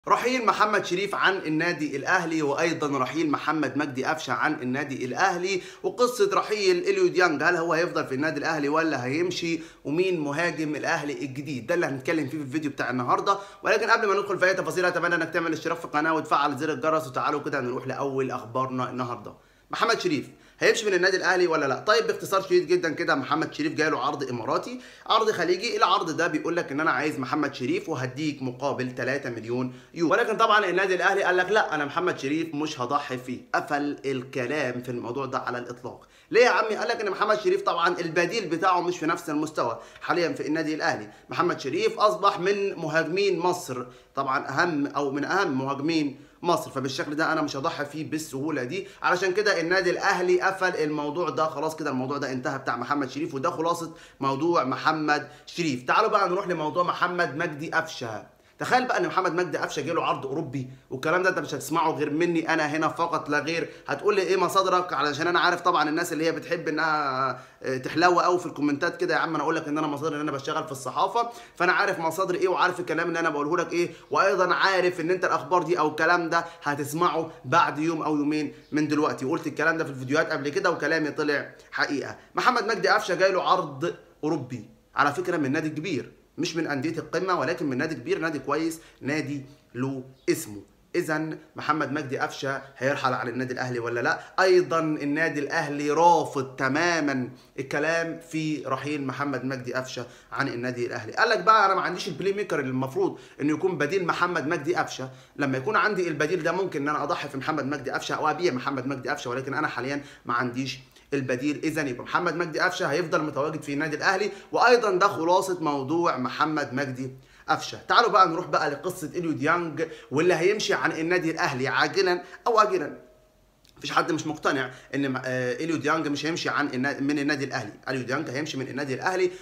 رحيل محمد شريف عن النادي الاهلي وايضا رحيل محمد مجدي قفشه عن النادي الاهلي وقصه رحيل اليو ديانج هل هو هيفضل في النادي الاهلي ولا هيمشي ومين مهاجم الاهلي الجديد ده اللي هنتكلم فيه في الفيديو بتاع النهارده ولكن قبل ما ندخل في اي تفاصيل اتمنى انك تعمل اشتراك في القناه وتفعل زر الجرس وتعالوا كده نروح لاول اخبارنا النهارده محمد شريف هيمشي من النادي الاهلي ولا لا طيب باختصار شديد جدا كده محمد شريف جاي له عرض اماراتي عرض خليجي العرض ده بيقول لك ان انا عايز محمد شريف وهديك مقابل 3 مليون يورو ولكن طبعا النادي الاهلي قال لك لا انا محمد شريف مش هضحي فيه قفل الكلام في الموضوع ده على الاطلاق ليه يا عمي قال لك ان محمد شريف طبعا البديل بتاعه مش في نفس المستوى حاليا في النادي الاهلي محمد شريف اصبح من مهاجمين مصر طبعا اهم او من اهم مهاجمين مصر فبالشكل ده انا مش هضحي فيه بالسهوله دي علشان كده النادي الاهلي قفل الموضوع ده خلاص كده الموضوع ده انتهى بتاع محمد شريف وده خلاصه موضوع محمد شريف تعالوا بقى نروح لموضوع محمد مجدي قفشه تخيل بقى ان محمد مجدي قفشه جاله عرض اوروبي والكلام ده انت مش هتسمعه غير مني انا هنا فقط لا غير هتقول لي ايه مصادرك علشان انا عارف طبعا الناس اللي هي بتحب انها تحلوى قوي في الكومنتات كده يا عم انا اقول لك ان انا مصادر ان انا بشتغل في الصحافه فانا عارف مصادر ايه وعارف الكلام اللي انا بقوله لك ايه وايضا عارف ان انت الاخبار دي او الكلام ده هتسمعه بعد يوم او يومين من دلوقتي وقلت الكلام ده في الفيديوهات قبل كده وكلامي طلع حقيقه محمد مجدي قفشه جاي له عرض اوروبي على فكره من نادي كبير مش من انديه القمه ولكن من نادي كبير نادي كويس نادي له اسمه اذا محمد مجدي قفشه هيرحل عن النادي الاهلي ولا لا ايضا النادي الاهلي رافض تماما الكلام في رحيل محمد مجدي قفشه عن النادي الاهلي قال لك بقى انا ما عنديش البلاي ميكر اللي المفروض انه يكون بديل محمد مجدي قفشه لما يكون عندي البديل ده ممكن ان انا اضحي في محمد مجدي قفشه او ابيع محمد مجدي قفشه ولكن انا حاليا ما عنديش البديل اذا يبقى محمد مجدي قفشه هيفضل متواجد في النادي الاهلي وايضا ده خلاصه موضوع محمد مجدي قفشه تعالوا بقى نروح بقى لقصه اليو ديانج واللي هيمشي عن النادي الاهلي عاجلا او اجلا مفيش حد مش مقتنع ان اليو ديانج مش هيمشي عن من النادي الاهلي اليو ديانج هيمشي من النادي الاهلي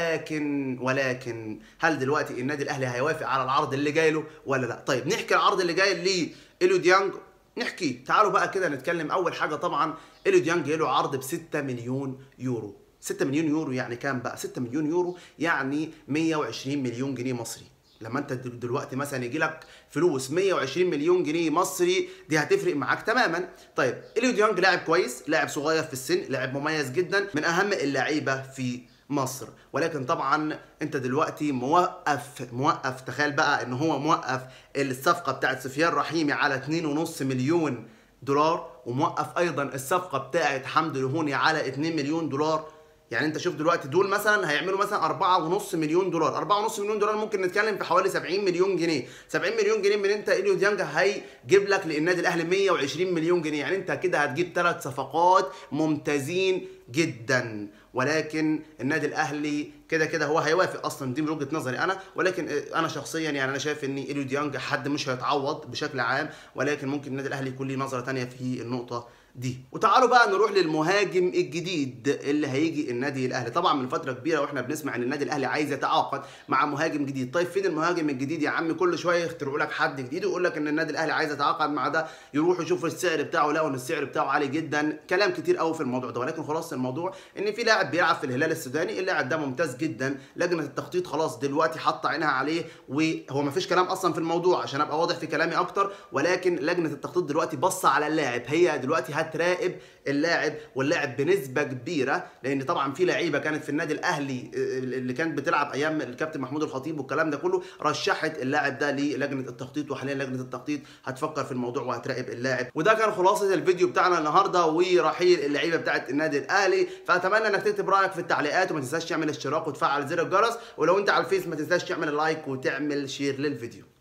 ولكن ولكن هل دلوقتي النادي الاهلي هيوافق على العرض اللي جاي له ولا لا طيب نحكي العرض اللي جاي لإليو ديانج نحكي تعالوا بقى كده نتكلم اول حاجه طبعا اليو ديانج جاي له عرض ب 6 مليون يورو 6 مليون يورو يعني كام بقى 6 مليون يورو يعني 120 مليون جنيه مصري لما انت دلوقتي مثلا يجي لك فلوس 120 مليون جنيه مصري دي هتفرق معاك تماما طيب اليو ديانج لاعب كويس لاعب صغير في السن لاعب مميز جدا من اهم اللعيبه في مصر ولكن طبعا انت دلوقتي موقف موقف تخيل بقى ان هو موقف الصفقه بتاعت سفيان رحيمي على 2.5 مليون دولار وموقف ايضا الصفقه بتاعت حمدي الهوني على 2 مليون دولار يعني انت شوف دلوقتي دول مثلا هيعملوا مثلا 4.5 مليون دولار 4.5 مليون دولار ممكن نتكلم في حوالي 70 مليون جنيه 70 مليون جنيه من انت اليو ديانج هيجيب لك للنادي الاهلي 120 مليون جنيه يعني انت كده هتجيب ثلاث صفقات ممتازين جدا ولكن النادي الاهلي كده كده هو هيوافق اصلا دي من وجهه نظري انا ولكن انا شخصيا يعني انا شايف ان اليو ديانج حد مش هيتعوض بشكل عام ولكن ممكن النادي الاهلي يكون ليه نظره ثانيه في النقطه دي وتعالوا بقى نروح للمهاجم الجديد اللي هيجي النادي الاهلي طبعا من فتره كبيره واحنا بنسمع ان النادي الاهلي عايز يتعاقد مع مهاجم جديد طيب فين المهاجم الجديد يا عم كل شويه يخترعوا لك حد جديد ويقول لك ان النادي الاهلي عايز يتعاقد مع ده يروحوا يشوفوا السعر بتاعه لقوا ان السعر بتاعه عالي جدا كلام كتير قوي في الموضوع ده ولكن خلاص الموضوع ان في لاعب بيلعب في الهلال السوداني اللاعب ده ممتاز جدا لجنه التخطيط خلاص دلوقتي حاطه عينها عليه وهو ما فيش كلام اصلا في الموضوع عشان ابقى واضح في كلامي اكتر ولكن لجنه التخطيط دلوقتي بصه على اللاعب هي دلوقتي هتراقب اللاعب واللاعب بنسبه كبيره لان طبعا في لعيبه كانت في النادي الاهلي اللي كانت بتلعب ايام الكابتن محمود الخطيب والكلام ده كله رشحت اللاعب ده للجنه التخطيط وحاليا لجنه التخطيط هتفكر في الموضوع وهتراقب اللاعب وده كان خلاصه الفيديو بتاعنا النهارده ورحيل اللعيبه بتاعت النادي الاهلي فاتمنى انك تكتب رايك في التعليقات وما تنساش تعمل اشتراك وتفعل زر الجرس ولو انت على الفيس ما تنساش تعمل لايك وتعمل شير للفيديو